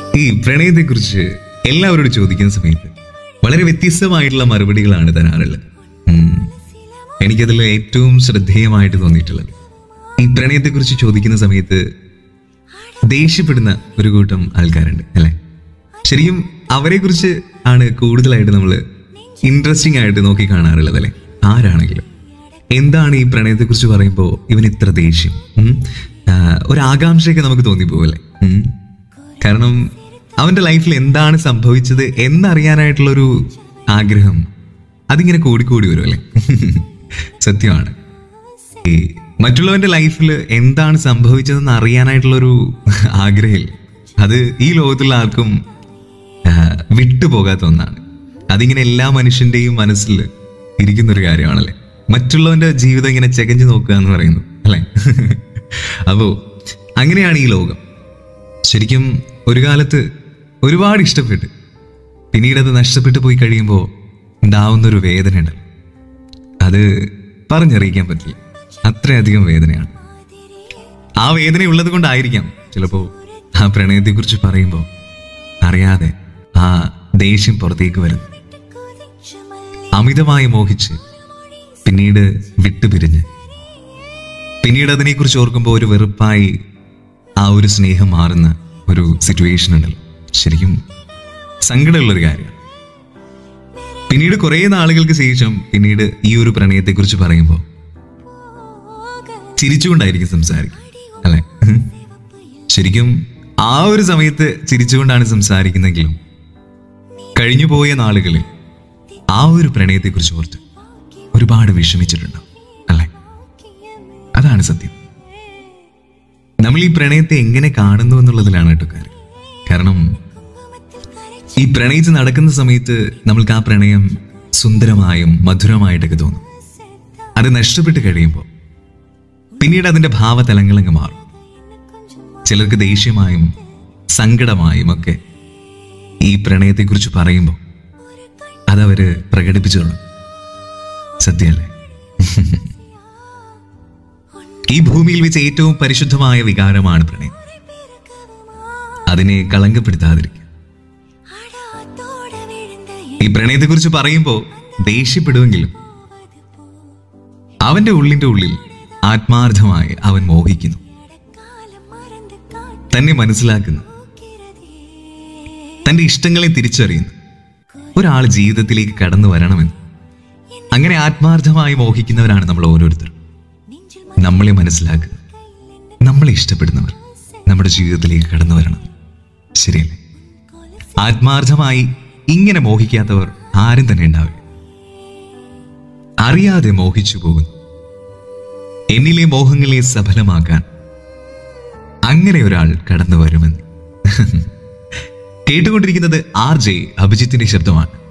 ഈ പ്രണയത്തെക്കുറിച്ച് എല്ലാവരോടും ചോദിക്കുന്ന സമയത്ത് വളരെ വ്യത്യസ്തമായിട്ടുള്ള മറുപടികളാണ് തരാറുള്ളത് ഉം. എനിക്കതിൽ ഏറ്റവും ശ്രദ്ധേയമായിട്ട് തോന്നിയിട്ടുള്ളത് ഈ പ്രണയത്തെക്കുറിച്ച് ചോദിക്കുന്ന സമയത്ത് ദേഷ്യപ്പെടുന്ന ഒരു കൂട്ടം ആൾക്കാരുണ്ട് അല്ലെ ശരിക്കും അവരെ കുറിച്ച് ആണ് കൂടുതലായിട്ട് നമ്മൾ ഇൻട്രസ്റ്റിംഗ് ആയിട്ട് നോക്കി കാണാറുള്ളത് അല്ലെ ആരാണെങ്കിലും എന്താണ് ഈ പ്രണയത്തെക്കുറിച്ച് പറയുമ്പോൾ ഇവൻ ഇത്ര ദേഷ്യം ഉം? ആ, ഒരു ആകാംക്ഷയൊക്കെ നമുക്ക് തോന്നിപ്പോവല്ലേ ഉം? കാരണം അവന്റെ ലൈഫിൽ എന്താണ് സംഭവിച്ചത് എന്നറിയാനായിട്ടുള്ളൊരു ആഗ്രഹം അതിങ്ങനെ കൂടിക്കൂടി വരും അല്ലേ സത്യമാണ് ഈ മറ്റുള്ളവന്റെ ലൈഫിൽ എന്താണ് സംഭവിച്ചതെന്ന് അറിയാനായിട്ടുള്ളൊരു ആഗ്രഹം അത് ഈ ലോകത്തുള്ള ആർക്കും ആ, വിട്ടുപോകാത്ത ഒന്നാണ് അതിങ്ങനെ എല്ലാ മനുഷ്യന്റെയും മനസ്സിൽ ഇരിക്കുന്ന ഒരു കാര്യമാണല്ലേ മറ്റുള്ളവന്റെ ജീവിതം ഇങ്ങനെ ചെകഞ്ഞു നോക്കുക എന്ന് പറയുന്നു അല്ലേ അപ്പോ അങ്ങനെയാണ് ഈ ലോകം ശരിക്കും ഒരു കാലത്ത് ഒരുപാട് ഇഷ്ടപ്പെട്ട് പിന്നീട് അത് നഷ്ടപ്പെട്ടു പോയി കഴിയുമ്പോൾ ഉണ്ടാവുന്നൊരു വേദന ഉണ്ടല്ലോ അത് പറഞ്ഞറിയിക്കാൻ പറ്റില്ല അത്രയധികം വേദനയാണ് ആ വേദന ഉള്ളത് കൊണ്ടായിരിക്കാം ചിലപ്പോൾ ആ പ്രണയത്തെക്കുറിച്ച് പറയുമ്പോൾ അറിയാതെ ആ ദേഷ്യം പുറത്തേക്ക് വരുന്നു അമിതമായി മോഹിച്ച് പിന്നീട് വിട്ടുപിരിഞ്ഞ് പിന്നീട് അതിനെക്കുറിച്ച് ഓർക്കുമ്പോൾ ഒരു വെറുപ്പായി ആ ഒരു സ്നേഹം മാറുന്ന ഒരു സിറ്റുവേഷൻ ഉണ്ടല്ലോ ശരിക്കും സങ്കടമുള്ളൊരു കാര്യമാണ് പിന്നീട് കുറേ നാളുകൾക്ക് ശേഷം പിന്നീട് ഈ ഒരു പ്രണയത്തെക്കുറിച്ച് പറയുമ്പോൾ ചിരിച്ചുകൊണ്ടായിരിക്കും സംസാരിക്കുക അല്ലെ ശരിക്കും ആ ഒരു സമയത്ത് ചിരിച്ചുകൊണ്ടാണ് സംസാരിക്കുന്നെങ്കിലും കഴിഞ്ഞു പോയ നാളുകളിൽ ആ ഒരു പ്രണയത്തെക്കുറിച്ച് ഓർത്ത് ഒരുപാട് വിഷമിച്ചിട്ടുണ്ടാവും അല്ലെ അതാണ് സത്യം നമ്മൾ ഈ പ്രണയത്തെ എങ്ങനെ കാണുന്നു എന്നുള്ളതിലാണ് കേട്ടോ കാര്യം കാരണം ഈ പ്രണയിച്ച് നടക്കുന്ന സമയത്ത് നമ്മൾക്ക് ആ പ്രണയം സുന്ദരമായും മധുരമായിട്ടൊക്കെ തോന്നും അത് നഷ്ടപ്പെട്ട് കഴിയുമ്പോൾ പിന്നീട് അതിന്റെ ഭാവതലങ്ങളങ്ങ് മാറും ചിലർക്ക് ദേഷ്യമായും സങ്കടമായും ഒക്കെ ഈ പ്രണയത്തെക്കുറിച്ച് പറയുമ്പോൾ അതവര് പ്രകടിപ്പിച്ചു തുടങ്ങും സത്യമല്ലേ ഈ ഭൂമിയിൽ വെച്ച് ഏറ്റവും പരിശുദ്ധമായ വികാരമാണ് പ്രണയം അതിനെ കളങ്കപ്പെടുത്താതിരിക്കുക ഈ പ്രണയത്തെക്കുറിച്ച് പറയുമ്പോൾ ദേഷ്യപ്പെടുമെങ്കിലും അവന്റെ ഉള്ളിന്റെ ഉള്ളിൽ ആത്മാർത്ഥമായി അവൻ മോഹിക്കുന്നു തന്നെ മനസ്സിലാക്കുന്നു തന്റെ ഇഷ്ടങ്ങളെ തിരിച്ചറിയുന്നു ഒരാൾ ജീവിതത്തിലേക്ക് കടന്നു വരണമെന്ന് അങ്ങനെ ആത്മാർത്ഥമായി മോഹിക്കുന്നവരാണ് നമ്മൾ ഓരോരുത്തരും നമ്മളെ മനസ്സിലാക്കുക നമ്മളെ ഇഷ്ടപ്പെടുന്നവർ നമ്മുടെ ജീവിതത്തിലേക്ക് കടന്നു വരണം ശരിയല്ലേ ആത്മാർത്ഥമായി ഇങ്ങനെ മോഹിക്കാത്തവർ ആരും തന്നെ ഉണ്ടാവില്ല അറിയാതെ മോഹിച്ചു പോകുന്നു എന്നിലെ മോഹങ്ങളെ സഫലമാക്കാൻ അങ്ങനെ ഒരാൾ കടന്നു വരുമെന്ന് കേട്ടുകൊണ്ടിരിക്കുന്നത് ആർ ജെ അഭിജിത്തിന്റെ ശബ്ദമാണ്